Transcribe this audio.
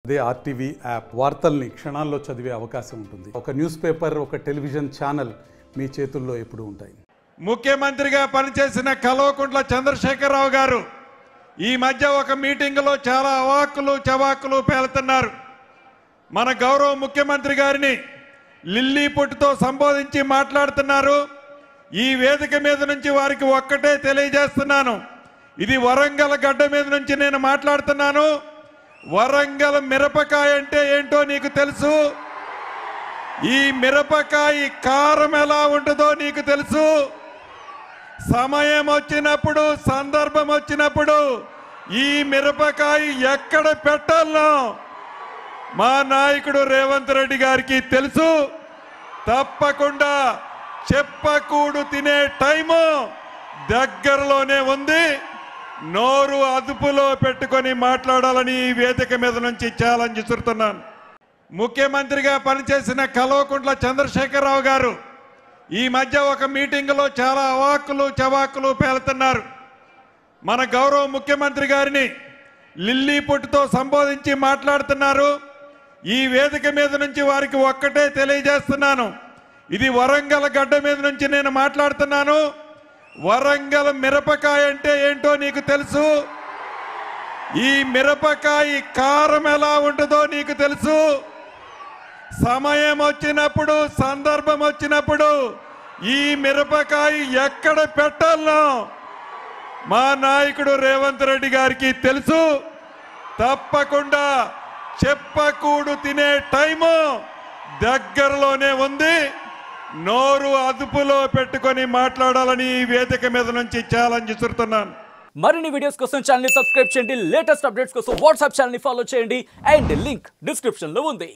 అదే RTV app వార్తల్ని క్షణాల్లో చదివే అవకాశం ఉంటుంది ఒక న్యూస్ పేపర్ ఒక టెలివిజన్ ఛానల్ మీ చేతుల్లో ఎప్పుడూ ఉంటాయి ముఖ్యమంత్రిగా పనిచేసిన కల్వకుంట్ల చంద్రశేఖరరావు గారు ఈ మధ్య ఒక మీటింగులో చాలా అవాక్కులు చవాకులు పేలుతున్నారు మన గౌరవ ముఖ్యమంత్రి గారిని లిల్లీ పొట్టుతో సంబోధించి మాట్లాడుతున్నారు ఈ వేదిక మీద నుంచి వారికి ఒక్కటే తెలియజేస్తున్నాను ఇది వరంగల్ గడ్డ మీద నుంచి నేను మాట్లాడుతున్నాను వరంగల్ మిరపకాయ అంటే ఏంటో నీకు తెలుసు ఈ మిరపకాయ కారం ఎలా ఉంటుందో నీకు తెలుసు సమయం వచ్చినప్పుడు సందర్భం వచ్చినప్పుడు ఈ మిరపకాయ ఎక్కడ పెట్టాలనో మా నాయకుడు రేవంత్ రెడ్డి గారికి తెలుసు తప్పకుండా చెప్పకూడు తినే టైము దగ్గరలోనే ఉంది నోరు అదుపులో పెట్టుకొని మాట్లాడాలని ఈ వేదిక మీద నుంచి ఛాలెంజ్ ఇస్తున్నాను ముఖ్యమంత్రిగా పనిచేసిన కల్వకుంట్ల చంద్రశేఖరరావు గారు ఈ మధ్య ఒక మీటింగులో చాలా అవాక్కులు చవాకులు పేలుతున్నారు మన గౌరవ ముఖ్యమంత్రి గారిని లిల్లీ పొట్టుతో సంబోధించి మాట్లాడుతున్నారు ఈ వేదిక మీద నుంచి వారికి ఒక్కటే తెలియజేస్తున్నాను ఇది వరంగల్ గడ్డ మీద నుంచి నేను మాట్లాడుతున్నాను వరంగల్ మిరపకాయ అంటే ఏంటో నీకు తెలుసు ఈ మిరపకాయ కారం ఎలా ఉంటుందో నీకు తెలుసు సమయం వచ్చినప్పుడు సందర్భం వచ్చినప్పుడు ఈ మిరపకాయ ఎక్కడ పెట్టాలనో మా నాయకుడు రేవంత్ రెడ్డి గారికి తెలుసు తప్పకుండా చెప్పకూడు తినే టైము దగ్గరలోనే ఉంది నోరు అదుపులో పెట్టుకొని మాట్లాడాలని ఈ వేదిక మీద నుంచి ఛాలెంజ్ ఇస్తున్నాను మరిన్ని వీడియోస్ కోసం ఛానల్ ని సబ్స్క్రైబ్ చేయండి లేటెస్ట్ అప్డేట్స్ కోసం వాట్సాప్ ఛానల్ ని ఫాలో చేయండి అండ్ లింక్ డిస్క్రిప్షన్ లో ఉంది